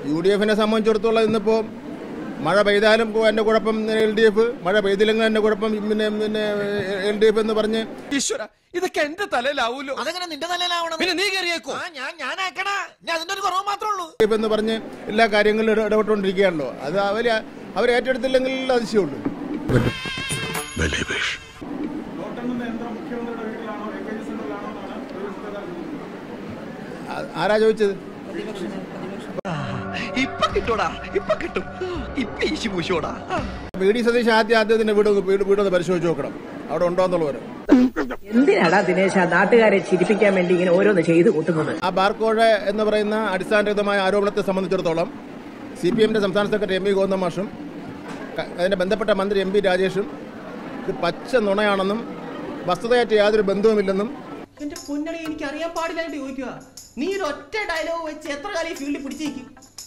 U D എഫിനെ സംബന്ധിച്ചിടത്തോളം ഇന്നിപ്പോൾ മഴ പെയ്താലും കു- എൻ്റെ കുഴപ്പം എൽ ഡി എഫ് മഴ പെയ്തില്ലെങ്കിൽ എൻ്റെ കുഴപ്പം പിന്നെ പിന്നെ എൽ ഡി എഫ് എന്ന് പറഞ്ഞ് ഈശ്വര ഇതൊക്കെ എന്റെ തലയിലാവൂലോ അതെങ്ങനെ നിന്റെ തലയിലാവണം പിന്നെ നീ കയറിയേക്കോ ആ ഞാൻ ഞാൻ ആക്കണ ഞാൻ അതിന്റെ ഒരു കുറവ് മാത്രമേ ഉള്ളൂ എൽ ഡി എഫ് എന്ന് പറഞ്ഞ് എല്ലാ കാര്യങ്ങളിലും ഇട- ഇടപെട്ടുകൊണ്ടിരിക്കുകയാണല്ലോ അത് അവർ അവർ ഏറ്റെടുത്തില്ലെങ്കിൽ അതിശയമുള്ളൂ ആ- ആരാ ചോദിച്ചത് ഇപ്പൊ കിട്ടൂടാ ഇപ്പൊ കിട്ടും ഇപ്പൊ ഈശി പൂശോടാ വി ഡി സതീശൻ ആദ്യം ആദ്യത്തിന്റെ വീട് ഒന്ന് വീട് വീടൊന്ന് പരിശോധിച്ച് നോക്കണം അവിടെ ഉണ്ടോ എന്നുള്ളവർ എന്തിനാടാ ദിനേശ നാട്ടുകാരെ ചിരിപ്പിക്കാൻ വേണ്ടി ഇങ്ങനെ ഓരോന്ന് ചെയ്തു കൂട്ടുന്നത് ആ ബാർക്കോഴ എന്ന് പറയുന്ന അടിസ്ഥാനരഹിതമായ ആരോപണത്തെ സംബന്ധിച്ചിടത്തോളം സി പി എമ്മിന്റെ സംസ്ഥാന സെക്രട്ടറി എം വി ഗോവിന്ദ മാഷും ക- അതിന്റെ ബന്ധപ്പെട്ട മന്ത്രി എം പി രാജേഷും ഇത് പച്ച നുണയാണെന്നും വസ്തുതയായിട്ട് യാതൊരു ബന്ധവുമില്ലെന്നും എന്റെ പൊന്നളി എനിക്ക് അറിയാൻ പാടില്ലായിട്ട് ചോദിക്കുക നീ ഒരു ഒറ്റ ഡയലോഗ് വെച്ച് എത്ര കാലം ഈ ഫീൽഡിൽ പിടിച്ചേക്കും